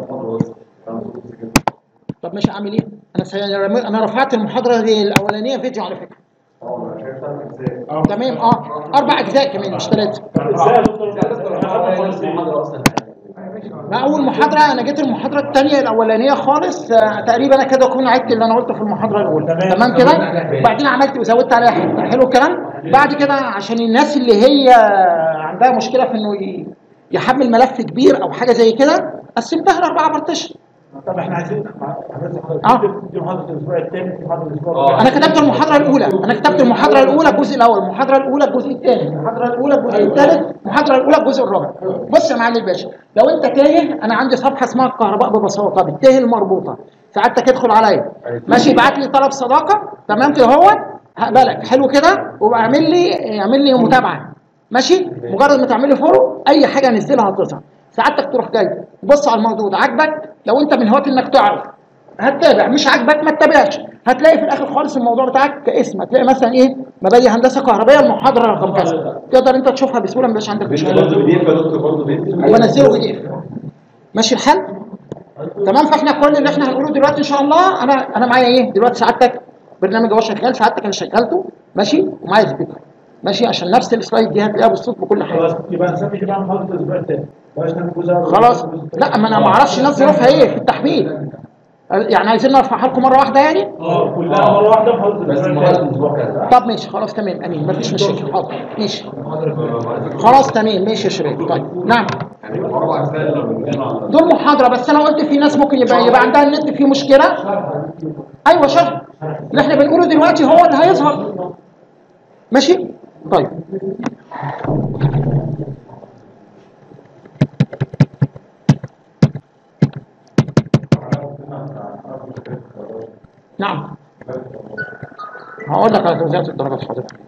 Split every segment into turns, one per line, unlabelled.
طب مش اعمل ايه انا سي... انا رفعت المحاضره دي الاولانيه فيديو على فكره تمام اه اربع اجزاء كمان مش ثلاثه
ازاي يا دكتور؟
ما اول محاضره انا جيت المحاضره الثانيه الاولانيه خالص آه تقريبا انا كده اكون عدت اللي انا قلته في المحاضره الاولى
تمام.
تمام كده وبعدين عملت وزودت عليها حته حلو الكلام بعد كده عشان الناس اللي هي عندها مشكله في انه ي- يحمل ملف كبير او حاجه زي كده قسمتها لاربعه بارتيشن
طب احنا عايزين
آه.
دي محاضره الاسبوع الثاني دي محاضره الاسبوع
انا كتبت المحاضره الاولى انا كتبت المحاضره الاولى الجزء الاول المحاضره الاولى الجزء الثاني المحاضره الاولى الجزء الثالث المحاضره الاولى الجزء الرابع بص يا معالي الباشا لو انت تايه انا عندي صفحه اسمها الكهرباء ببساطه بالتاه المربوطه سعادتك ادخل عليا ماشي ابعت لي طلب صداقه تمام كده اهوت هقبلك حلو كده واعمل لي اعمل لي متابعه ماشي مجرد ما تعمل لي فولو اي حاجه انزلها هتظهر سعادتك تروح جاي بص على الموضوع ده عاجبك لو انت من هواة انك تعرف هتتابع مش عاجبك ما تتابعش هتلاقي في الاخر خالص الموضوع بتاعك كاسم هتلاقي مثلا ايه مبادئ هندسه كهربائيه المحاضره رقم كذا تقدر انت تشوفها بسهوله مش عندك مشكله
برضه بي دي اف يا دكتور برضه بينزل
وبنزله بي دي اف ماشي الحال تمام فاحنا كل اللي احنا هنقوله دلوقتي ان شاء الله انا انا معايا ايه دلوقتي سعادتك برنامج هو شغال سعادتك انا شغلته ماشي ومعايا سبيكر ماشي عشان نفس السلايد دي هتلاقيها بالصوت بكل حاجه
خلاص يبقى نسمي دي بقى محاضره الاسبوع الثاني بلاش نعمل جزء
خلاص لا ما انا ما اعرفش الناس ظروفها ايه في التحميل يعني عايزين نرفعها لكم مره واحده يعني
اه كلها مره واحده محاضره
بس
الاسبوع
محاضره
الثاني
الاسبوع كذا
طب ماشي خلاص تمام امين مفيش مشاكل حاضر ماشي خلاص تمام ماشي يا شباب طيب نعم
يعني اربع اجزاء اللي بنتكلم عنها
دول محاضره بس انا قلت في ناس ممكن يبقى يبقى عندها النت فيه مشكله ايوه شرح اللي احنا بنقوله دلوقتي هو اللي هيظهر ماشي طيب نعم هقول لك على توزيعات الدرجات حضرتك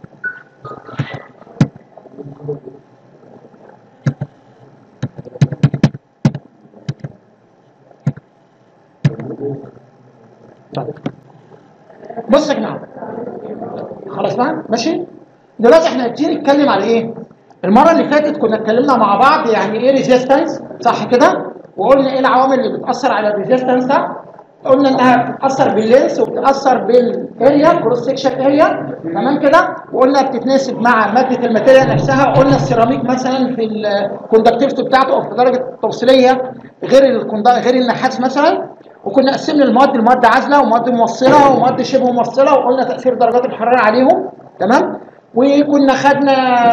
طيب. بص يا جماعه خلاص بقى ماشي دلوقتي احنا هنبتدي نتكلم على ايه المره اللي فاتت كنا اتكلمنا مع بعض يعني ايه ريزيستنس صح كده وقلنا ايه العوامل اللي بتاثر على الريزيستنس ده قلنا انها بتاثر باللينس وبتاثر بالاريا كروس سكشن اريا تمام كده وقلنا بتتناسب مع ماده الماتيريال نفسها قلنا السيراميك مثلا في الكوندكتيفيتي بتاعته او في درجه التوصيليه غير الكوندا غير النحاس مثلا وكنا قسمنا المواد لمواد عازله ومواد موصله ومواد شبه موصله وقلنا تاثير درجات الحراره عليهم تمام وكنا خدنا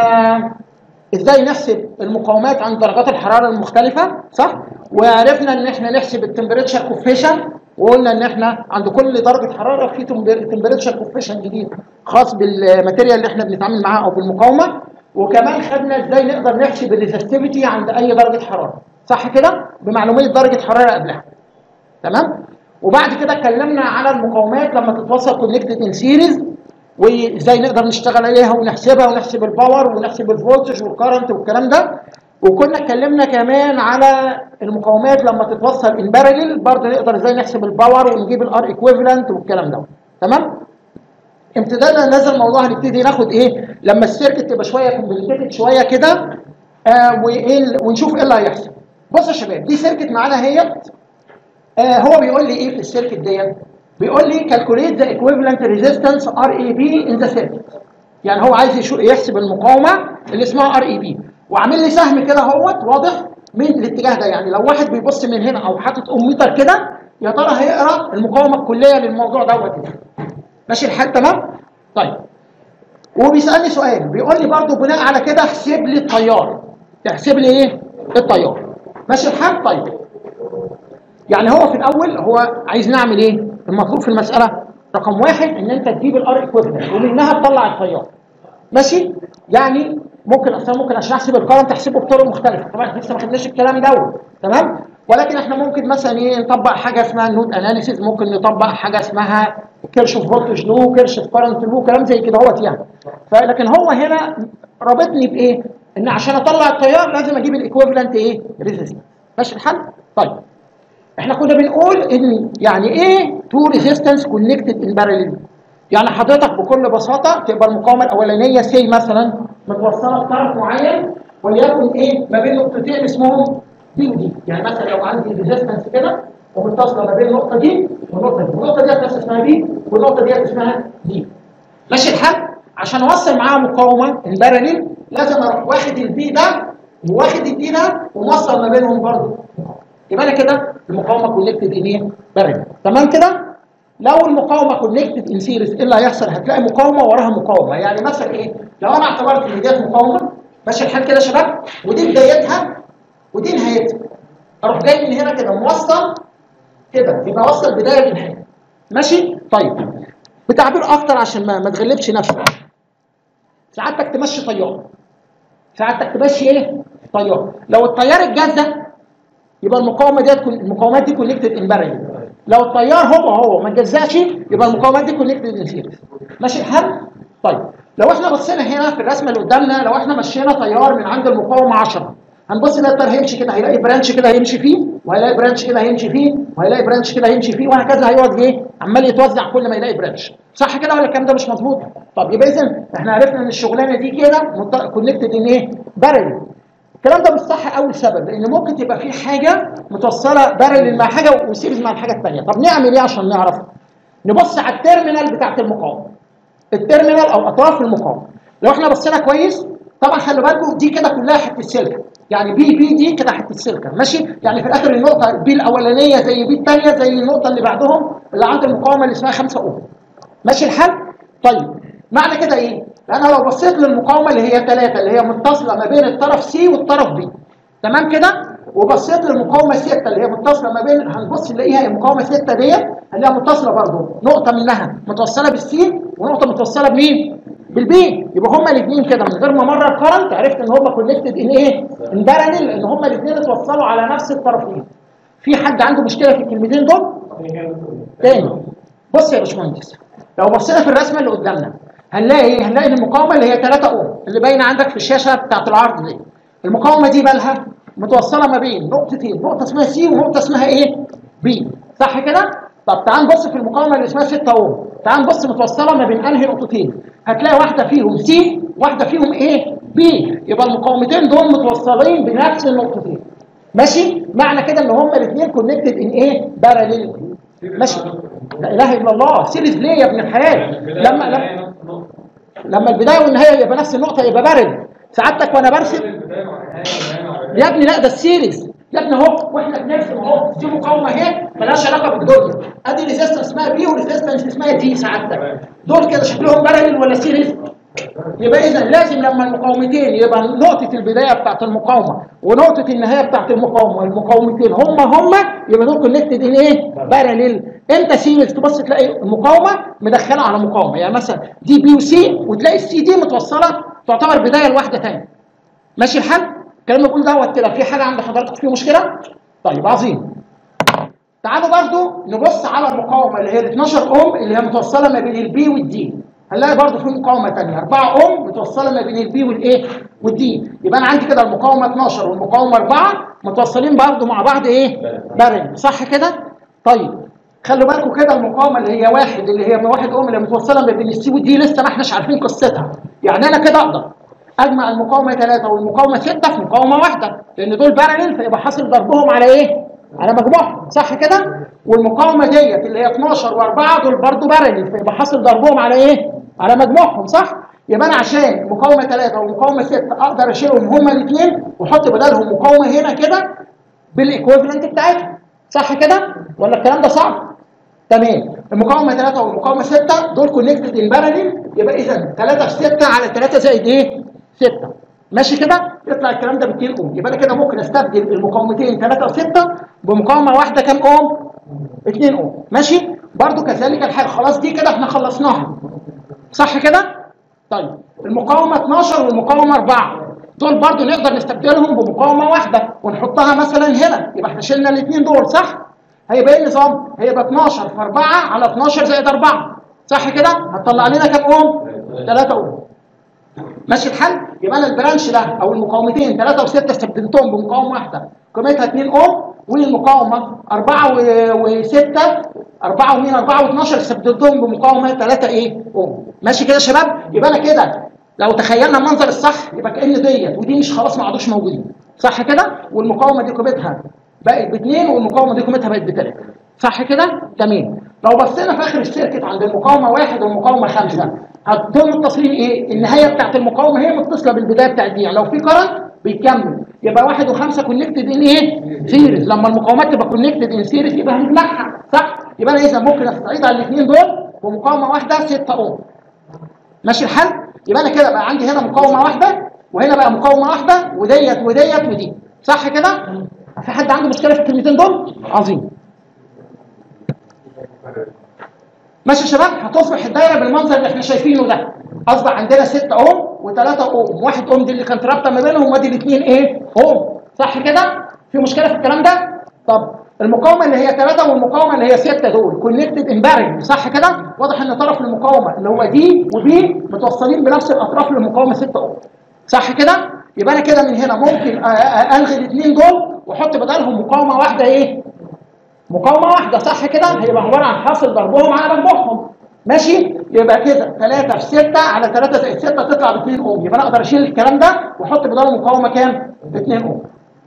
ازاي نحسب المقاومات عند درجات الحراره المختلفه صح وعرفنا ان احنا نحسب التمبريتشر كوفيشن وقلنا ان احنا عند كل درجه حراره في تمبريتشر كوفيشن جديد خاص بالماتيريال اللي احنا بنتعامل معاها او بالمقاومه وكمان خدنا ازاي نقدر نحسب الريزستيفيتي عند اي درجه حراره صح كده بمعلوميه درجه حراره قبلها تمام وبعد كده اتكلمنا على المقاومات لما تتوصل كونكتد ان سيريز وازاي نقدر نشتغل عليها ونحسبها ونحسب الباور ونحسب الفولتج والكرنت والكلام ده وكنا اتكلمنا كمان على المقاومات لما تتوصل ان بارلل برضه نقدر ازاي نحسب الباور ونجيب الار ايكويفالنت والكلام ده تمام امتدادا لهذا الموضوع هنبتدي ناخد ايه لما السيركت تبقى شويه كومبليكيتد شويه كده آه وايه ال- ونشوف ايه اللي هيحصل بصوا يا شباب دي سيركت معانا اهيت آه هو بيقول لي ايه في السيركت ديت بيقول لي calculate the equivalent resistance RAB in the circuit يعني هو عايز يشو يحسب المقاومه اللي اسمها RAB وعامل لي سهم كده اهوت واضح من الاتجاه ده يعني لو واحد بيبص من هنا او حاطط اميتر كده يا ترى هيقرا المقاومه الكليه للموضوع دوت إيه؟ ماشي الحال تمام طيب وبيسالني سؤال بيقول لي برضو بناء على كده احسب لي التيار تحسب لي ايه التيار ماشي الحال طيب يعني هو في الاول هو عايز نعمل ايه المطلوب في المساله رقم واحد ان انت تجيب الار ايكويفالنت ومنها تطلع التيار ماشي يعني ممكن اصلا ممكن عشان احسب الكرنت احسبه بطرق مختلفه طبعا احنا لسه ما خدناش الكلام دوت تمام ولكن احنا ممكن مثلا ايه نطبق حاجه اسمها نود اناليسيز ممكن نطبق حاجه اسمها كيرشوف فولتج لو كيرشوف كرنت لو كلام زي كده اهوت يعني فلكن هو هنا رابطني بايه ان عشان اطلع التيار لازم اجيب الايكويفالنت ايه ريزيستنس ماشي الحل طيب احنا كنا بنقول ان يعني ايه تو ريزيستنس كونكتد ان باراليل يعني حضرتك بكل بساطه تبقى المقاومه الاولانيه سي مثلا متوصله بطرف معين وليكن ايه ما بين نقطتين اسمهم دي ودي يعني مثلا لو عندي ريزيستنس كده ومتصله ما بين النقطه دي والنقطه دي النقطه دي نفس اسمها بي والنقطه دي اسمها دي ماشي الحال عشان اوصل معاها مقاومه الباراليل لازم اروح واخد البي ده وواخد الدي ده وموصل ما بينهم برضه يبقى انا كده المقاومه كونكتد ان ايه باراليل تمام كده لو المقاومه كونكتد ان سيريز ايه اللي هيحصل هتلاقي مقاومه وراها مقاومه يعني مثلا ايه لو انا اعتبرت ان ديت مقاومه ماشي الحال كده يا شباب ودي بدايتها ودي نهايتها اروح جاي من هنا كده موصل كده يبقى وصل بدايه لنهايه ماشي طيب بتعبير اكتر عشان ما, ما تغلبش نفسك سعادتك تمشي طيار سعادتك تمشي ايه طيار لو الطيار اتجزأ يبقى المقاومه ديت كل- المقاومات دي كونكتد ان بارل لو التيار هو هو ما اتجزاش يبقى المقاومات دي كونكتد ان سيريز ماشي الحال طيب لو احنا بصينا هنا في الرسمه اللي قدامنا لو احنا مشينا تيار من عند المقاومه 10 هنبص نلاقي التيار هيمشي كده هيلاقي برانش كده هيمشي فيه وهيلاقي برانش كده هيمشي فيه وهيلاقي برانش كده هيمشي فيه وهكذا هيقعد ايه عمال يتوزع كل ما يلاقي برانش صح كده ولا الكلام ده مش مظبوط طب يبقى اذا احنا عرفنا ان الشغلانه دي كده كونكتد ان ايه بارل الكلام ده مش صح اول سبب لان ممكن تبقى في حاجه متوصله بارل مع حاجه وسيريز مع الحاجه الثانيه طب نعمل ايه عشان نعرف نبص على التيرمينال بتاعت المقاومه التيرمينال او اطراف المقاومه لو احنا بصينا كويس طبعا خلي بالكم دي كده كلها حته سلكه يعني بي بي دي كده حته سلكه ماشي يعني في الاخر النقطه بي الاولانيه زي بي الثانيه زي النقطه اللي بعدهم اللي عند المقاومه اللي اسمها 5 اوم ماشي الحال طيب معنى كده ايه انا لو بصيت للمقاومه اللي هي 3 اللي هي متصله ما بين الطرف سي والطرف بي تمام كده وبصيت للمقاومه 6 اللي هي متصله ما بين هنبص نلاقيها المقاومه 6 ديت هنلاقيها متصله برضه نقطه منها متوصله بالسي ونقطه متوصله بمين بالبي يبقى هما الاثنين كده من غير ما مر الكرنت عرفت ان هما كونكتد ان ايه ان باراليل ان هما الاثنين اتوصلوا على نفس الطرفين في حد عنده مشكله في الكلمتين دول تاني بص يا باشمهندس لو بصينا في الرسمه اللي قدامنا هنلاقي ايه هنلاقي ان المقاومه اللي هي 3 اوم اللي باينه عندك في الشاشه بتاعت العرض دي المقاومه دي بالها متوصله ما بين نقطتين نقطه اسمها سي ونقطه اسمها ايه بي صح كده طب تعال نبص في المقاومه اللي اسمها 6 اوم تعال نبص متوصله ما بين انهي نقطتين هتلاقي واحده فيهم سي واحده فيهم ايه بي يبقى المقاومتين دول متوصلين بنفس النقطتين ماشي معنى كده ان هما الاثنين كونكتد ان ايه باراليل ماشي لا اله الا الله سيريز ليه يا ابن الحلال لما لما لما البدايه والنهايه يبقى نفس النقطه يبقى بارد سعادتك وانا برسم يا ابني لا ده السيريز يا ابني اهو واحنا بنرسم اهو دي مقاومه اهي مالهاش علاقه بالدنيا ادي ريزيستنس اسمها بي وريزيستنس اسمها دي سعادتك دول كده شكلهم باراليل ولا سيريز يبقى اذا لازم لما المقاومتين يبقى نقطه البدايه بتاعت المقاومه ونقطه النهايه بتاعت المقاومه المقاومتين هم هم يبقى دول كونكتد ان ايه باراليل امتى سيريز تبص تلاقي المقاومه مدخله على مقاومه يعني مثلا دي بي وسي وتلاقي السي دي متوصله تعتبر بدايه لواحده ثانيه ماشي الحال الكلام اللي بقول دوت كده في حاجه عند حضرتك فيه مشكله طيب عظيم تعالوا برضو نبص على المقاومه اللي هي ال 12 اوم اللي هي متوصله ما بين البي والدي هنلاقي برضو في مقاومه ثانيه 4 اوم متوصله ما بين البي والايه والدي يبقى انا عندي كده المقاومه 12 والمقاومه 4 متوصلين برضو مع بعض ايه بارل صح كده طيب خلوا بالكم كده المقاومه اللي هي واحد اللي هي 1 اوم اللي متوصله ما بين السي والدي لسه ما احناش عارفين قصتها يعني انا كده اقدر اجمع المقاومه 3 والمقاومه 6 في مقاومه واحده لان دول بارلل فيبقى حاصل ضربهم على ايه على مجموعهم صح كده والمقاومه ديت اللي هي 12 و4 دول برضو بارلل فيبقى حاصل ضربهم على ايه على مجموعهم صح يبقى انا عشان مقاومه 3 ومقاومه 6 اقدر اشيلهم هما الاثنين واحط بدلهم مقاومه هنا كده بالايكويفالنت بتاعتهم صح كده ولا الكلام ده صعب تمام المقاومه 3 والمقاومه 6 دول كونكتد ان باراليل يبقى اذا 3 في 6 على 3 زائد ايه 6 ماشي كده يطلع الكلام ده ب 2 اوم يبقى انا كده ممكن استبدل المقاومتين 3 و6 بمقاومه واحده كام اوم 2 اوم ماشي برضو كذلك الحال خلاص دي كده احنا خلصناها صح كده طيب المقاومه 12 والمقاومه 4 دول برضو نقدر نستبدلهم بمقاومه واحده ونحطها مثلا هنا يبقى احنا شلنا الاثنين دول صح هيبقى ايه النظام هيبقى 12 في 4 على 12 زائد 4 صح كده هتطلع لنا كام اوم 3 اوم ماشي الحل يبقى انا البرانش ده او المقاومتين 3 و6 استبدلتهم بمقاومه واحده قيمتها 2 اوم والمقاومه 4 و6 4 ومين 4 و12 استبدلتهم بمقاومه 3 ايه اوم ماشي كده يا شباب يبقى انا كده لو تخيلنا المنظر الصح يبقى كان ديت ودي مش خلاص ما عادوش موجودين صح كده والمقاومه دي قيمتها بقت باثنين والمقاومه دي قيمتها بقت بثلاثه صح كده؟ تمام لو بصينا في اخر السيركت عند المقاومه واحد والمقاومه خمسه هتكون التصميم ايه؟ النهايه بتاعت المقاومه هي متصله بالبدايه بتاعت دي يعني لو في كرنت بيكمل يبقى واحد وخمسه كونكتد ان ايه؟ سيريز لما المقاومات تبقى كونكتد ان سيريز يبقى هنجمعها صح؟ يبقى انا اذا ممكن استعيد على الاثنين دول بمقاومه واحده 6 اوم ماشي الحل؟ يبقى انا كده بقى عندي هنا مقاومه واحده وهنا بقى مقاومه واحده وديت وديت ودي صح كده؟ في حد عنده مشكله في الكلمتين دول؟ عظيم ماشي يا شباب هتصبح الدايره بالمنظر اللي احنا شايفينه ده اصبح عندنا 6 اوم و3 اوم واحد اوم دي اللي كانت رابطه ما بينهم وادي الاثنين ايه اوم صح كده في مشكله في الكلام ده طب المقاومه اللي هي 3 والمقاومه اللي هي 6 دول كونكتد امبارج صح كده واضح ان طرف المقاومه اللي هو دي وبي متوصلين بنفس الاطراف للمقاومه 6 اوم صح كده يبقى انا كده من هنا ممكن أ- أ- الغي الاثنين دول واحط بدلهم مقاومه واحده ايه مقاومه واحده صح كده هيبقى عباره عن حاصل ضربهم على مجموعهم ماشي يبقى كده 3 في 6 على 3 زائد 6 تطلع ب 2 اوم يبقى انا اقدر اشيل الكلام ده واحط بداله مقاومه كام 2 اوم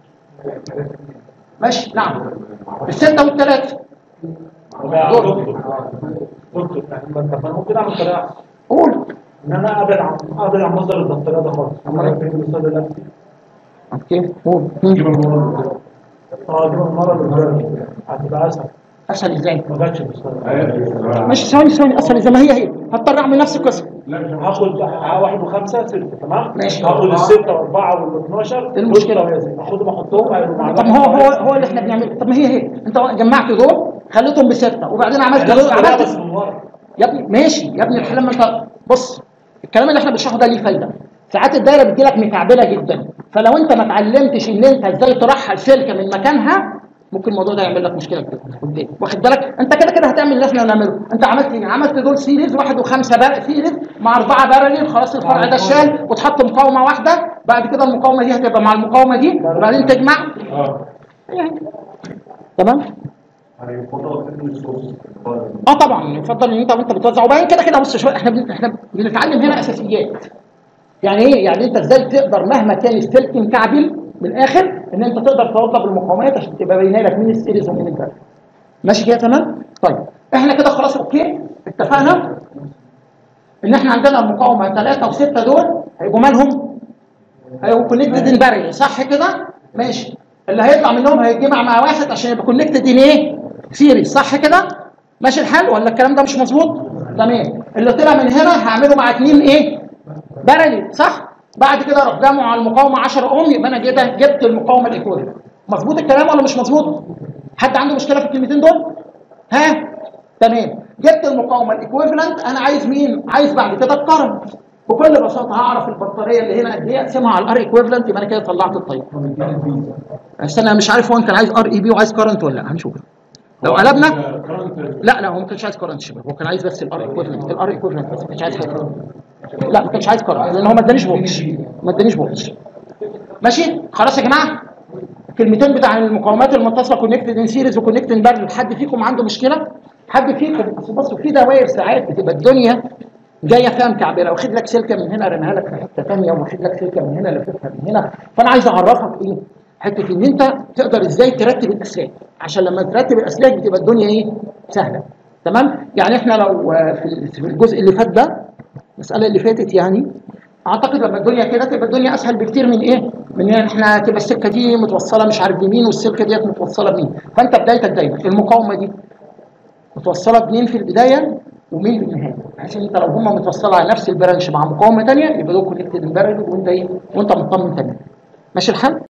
ماشي نعم الستة والثلاثة
طب يا دكتور دكتور يعني ما انت ما ممكن اعمل طريقه أحسن.
قول
ان انا ابعد عن ابعد عن مصدر البطاريه ده خالص اما انا فين المصدر ده
اوكي قول
جيب المرة
اه دي المره اللي قدامي هتبقى اسهل
اسهل ازاي
ما جاتش المصدر
ماشي ثواني ثواني اسهل زي ما هي هي هضطر اعمل نفس القصه
هاخد واحد وخمسه سته تمام
ماشي.
هاخد السته واربعه وال 12
إيه المشكلة؟
هاخدهم احطهم هيبقوا مع
طب ما هو هو هو اللي احنا بنعمله طب ما هي هي انت جمعت دول خليتهم بستة وبعدين عملت دول
نفس الطريقه بس
عملت
من ورا
يا ابني ماشي يا ابني الكلام ما انت بص الكلام اللي احنا بنشرحه ده ليه فايده ساعات الدايره بتجيلك مكعبله جدا فلو انت ما اتعلمتش ان انت ازاي ترحل سلكه من مكانها ممكن الموضوع ده يعمل لك مشكله كده قدام واخد بالك انت كده كده هتعمل اللي احنا بنعمله انت عملت ايه عملت دول سيريز واحد وخمسه بقى سيريز مع اربعه بارلل خلاص الفرع ده شال وتحط مقاومه واحده بعد كده المقاومه دي هتبقى مع المقاومه دي وبعدين تجمع
اه
يعني تمام
يعني فترة تكون الصوص
اه طبعا يفضل ان انت وانت بتوزع وبعدين كده كده بص شويه احنا بن- احنا بنتعلم هنا اساسيات يعني ايه يعني انت ازاي تقدر مهما كان السلك مكعبل من الاخر ان انت تقدر توظف المقاومات عشان تبقى باينه لك مين السيريز ومين الجرافيك ماشي كده تمام طيب احنا كده خلاص اوكي اتفقنا ان احنا عندنا المقاومه 3 و6 دول هيبقوا مالهم هيبقوا كونكتد ان بارل صح كده ماشي اللي هيطلع منهم هيتجمع مع واحد عشان يبقى كونكتد ان ايه سيريز صح كده ماشي الحال ولا الكلام ده مش مظبوط تمام اللي طلع من هنا هعمله مع اتنين ايه بارل صح بعد كده اروح جامعه على المقاومه 10 اوم يبقى انا كده جبت المقاومه الايكويفالنت مظبوط الكلام ولا مش مظبوط حد عنده مشكله في الكلمتين دول ها تمام جبت المقاومه الايكويفالنت انا عايز مين عايز بعد كده الكرنت بكل بساطه هعرف البطاريه اللي هنا قد ايه اقسمها على الار ايكويفالنت يبقى انا كده طلعت الطيب استنى مش عارف هو كان عايز ار اي بي وعايز كرنت ولا لا هنشوف لو قلبنا لا لا هو ما كانش عايز كرنت شباب هو كان عايز بس الار ايكويفالنت الار ايكويفالنت بس ما كانش عايز حاجه لا ما كانش عايز كرنت لان هو ما ادانيش فولتج ما ادانيش فولتج ماشي خلاص يا جماعه الكلمتين بتاع المقاومات المتصله كونكتد ان سيريز وكونكتد ان بارل حد فيكم عنده مشكله حد فيكم اصل بصوا في دوائر ساعات بتبقى الدنيا جايه فيها مكعبله واخد لك سلكه من هنا رميها لك في حته ثانيه واخد لك سلكه من هنا لففها من هنا فانا عايز اعرفك ايه حته ان انت تقدر ازاي ترتب الاسلاك عشان لما ترتب الاسلاك بتبقى الدنيا ايه سهله تمام يعني احنا لو آه، في في الجزء اللي فات ده المساله اللي فاتت يعني اعتقد لما الدنيا كده تبقى الدنيا اسهل بكتير من ايه من ان احنا تبقى السكه دي متوصله مش عارف بمين والسلكه ديت متوصله بمين فانت بدايتك دايما المقاومه دي متوصله بمين في البدايه ومين في النهايه عشان انت لو هم متوصله على نفس البرانش مع مقاومه ثانيه يبقى دول كونكتد امبارل وانت ايه وانت مطمن تمام ماشي الحال